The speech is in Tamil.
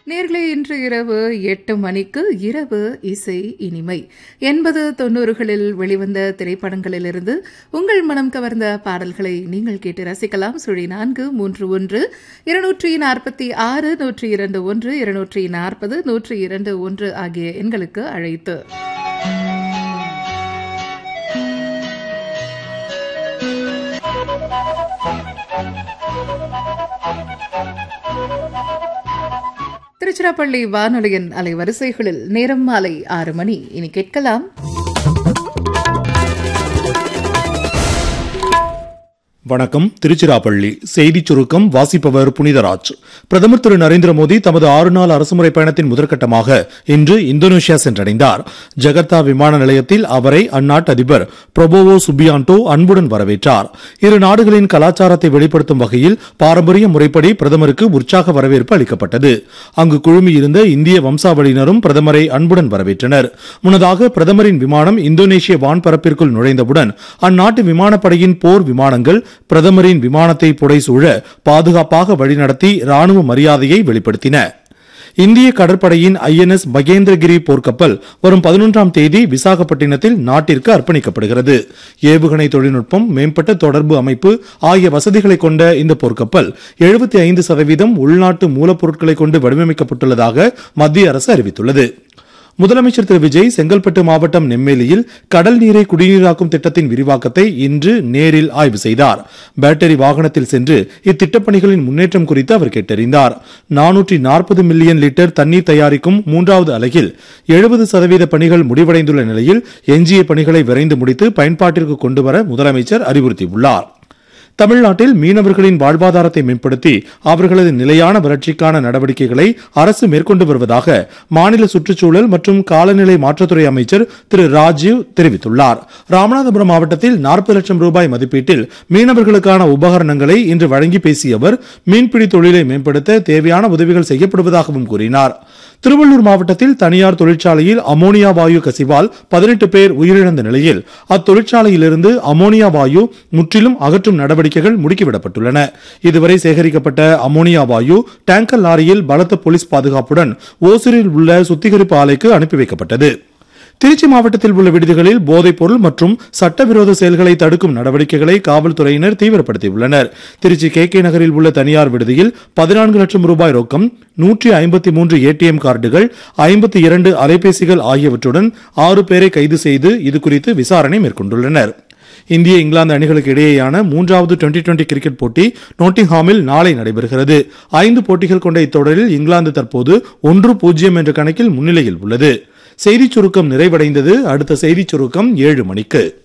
நேர்களே இன்று இரவு எட்டு மணிக்கு இரவு இசை இனிமை எண்பது தொண்ணூறுகளில் வெளிவந்த திரைப்படங்களிலிருந்து உங்கள் மனம் கவர்ந்த பாடல்களை நீங்கள் கேட்டு ரசிக்கலாம் சுழி நான்கு மூன்று ஒன்று இருநூற்றி நாற்பத்தி ஆறு நூற்றி இரண்டு ஒன்று இருநூற்றி நாற்பது நூற்றி இரண்டு ஒன்று ஆகிய எண்களுக்கு அழைத்து திருச்சிராப்பள்ளி வானொலியின் அலைவரிசைகளில் நேரம் மாலை ஆறு மணி இனி கேட்கலாம் வணக்கம் திருச்சிராப்பள்ளி செய்திச் சுருக்கம் வாசிப்பவர் புனிதராஜ் பிரதமர் திரு நரேந்திர மோடி தமது ஆறு நாள் அரசுமுறை பயணத்தின் முதற்கட்டமாக இன்று இந்தோனேஷியா சென்றடைந்தார் ஜகர்த்தா விமான நிலையத்தில் அவரை அந்நாட்டு அதிபர் பிரபோவோ சுபியாண்டோ அன்புடன் வரவேற்றார் இரு நாடுகளின் கலாச்சாரத்தை வெளிப்படுத்தும் வகையில் பாரம்பரிய முறைப்படி பிரதமருக்கு உற்சாக வரவேற்பு அளிக்கப்பட்டது அங்கு குழுமியிருந்த இந்திய வம்சாவளியினரும் பிரதமரை அன்புடன் வரவேற்றனர் முன்னதாக பிரதமரின் விமானம் இந்தோனேஷிய வான்பரப்பிற்குள் நுழைந்தவுடன் அந்நாட்டு விமானப்படையின் போர் விமானங்கள் பிரதமரின் விமானத்தை புடைசூழ பாதுகாப்பாக வழிநடத்தி ராணுவ மரியாதையை வெளிப்படுத்தின இந்திய கடற்படையின் ஐஎன்எஸ் மகேந்திரகிரி போர்க்கப்பல் வரும் பதினொன்றாம் தேதி விசாகப்பட்டினத்தில் நாட்டிற்கு அர்ப்பணிக்கப்படுகிறது ஏவுகணை தொழில்நுட்பம் மேம்பட்ட தொடர்பு அமைப்பு ஆகிய வசதிகளை கொண்ட இந்த போர்க்கப்பல் எழுபத்தி ஐந்து சதவீதம் உள்நாட்டு மூலப்பொருட்களை கொண்டு வடிவமைக்கப்பட்டுள்ளதாக மத்திய அரசு அறிவித்துள்ளது முதலமைச்சர் திரு விஜய் செங்கல்பட்டு மாவட்டம் நெம்மேலியில் கடல் நீரை குடிநீராக்கும் திட்டத்தின் விரிவாக்கத்தை இன்று நேரில் ஆய்வு செய்தார் பேட்டரி வாகனத்தில் சென்று இத்திட்டப்பணிகளின் முன்னேற்றம் குறித்து அவர் கேட்டறிந்தார் நானூற்றி நாற்பது மில்லியன் லிட்டர் தண்ணீர் தயாரிக்கும் மூன்றாவது அலகில் எழுபது சதவீத பணிகள் முடிவடைந்துள்ள நிலையில் எஞ்சிய பணிகளை விரைந்து முடித்து பயன்பாட்டிற்கு கொண்டுவர முதலமைச்சர் அறிவுறுத்தியுள்ளார் தமிழ்நாட்டில் மீனவர்களின் வாழ்வாதாரத்தை மேம்படுத்தி அவர்களது நிலையான வளர்ச்சிக்கான நடவடிக்கைகளை அரசு மேற்கொண்டு வருவதாக மாநில சுற்றுச்சூழல் மற்றும் காலநிலை மாற்றத்துறை அமைச்சர் திரு ராஜீவ் தெரிவித்துள்ளார் ராமநாதபுரம் மாவட்டத்தில் நாற்பது லட்சம் ரூபாய் மதிப்பீட்டில் மீனவர்களுக்கான உபகரணங்களை இன்று வழங்கி பேசிய அவர் மீன்பிடி தொழிலை மேம்படுத்த தேவையான உதவிகள் செய்யப்படுவதாகவும் கூறினார் திருவள்ளூர் மாவட்டத்தில் தனியார் தொழிற்சாலையில் அமோனியா வாயு கசிவால் பதினெட்டு பேர் உயிரிழந்த நிலையில் அத்தொழிற்சாலையிலிருந்து அமோனியா வாயு முற்றிலும் அகற்றும் நடவடிக்கைகள் முடுக்கிவிடப்பட்டுள்ளன இதுவரை சேகரிக்கப்பட்ட அமோனியா வாயு டேங்கர் லாரியில் பலத்த போலீஸ் பாதுகாப்புடன் ஓசூரில் உள்ள சுத்திகரிப்பு ஆலைக்கு அனுப்பி வைக்கப்பட்டது திருச்சி மாவட்டத்தில் உள்ள விடுதிகளில் போதைப் பொருள் மற்றும் சட்டவிரோத செயல்களை தடுக்கும் நடவடிக்கைகளை காவல்துறையினர் தீவிரப்படுத்தியுள்ளனர் திருச்சி கே கே நகரில் உள்ள தனியார் விடுதியில் பதினான்கு லட்சம் ரூபாய் ரொக்கம் நூற்றி ஐம்பத்தி மூன்று ஏடிஎம் கார்டுகள் ஐம்பத்தி இரண்டு அலைபேசிகள் ஆகியவற்றுடன் ஆறு பேரை கைது செய்து இதுகுறித்து விசாரணை மேற்கொண்டுள்ளனர் இந்திய இங்கிலாந்து அணிகளுக்கு இடையேயான மூன்றாவது டுவெண்டி டுவெண்டி கிரிக்கெட் போட்டி நோட்டிங்ஹாமில் நாளை நடைபெறுகிறது ஐந்து போட்டிகள் கொண்ட இத்தொடரில் இங்கிலாந்து தற்போது ஒன்று பூஜ்ஜியம் என்ற கணக்கில் முன்னிலையில் உள்ளது செய்திச் சுருக்கம் நிறைவடைந்தது அடுத்த செய்திச் சுருக்கம் ஏழு மணிக்கு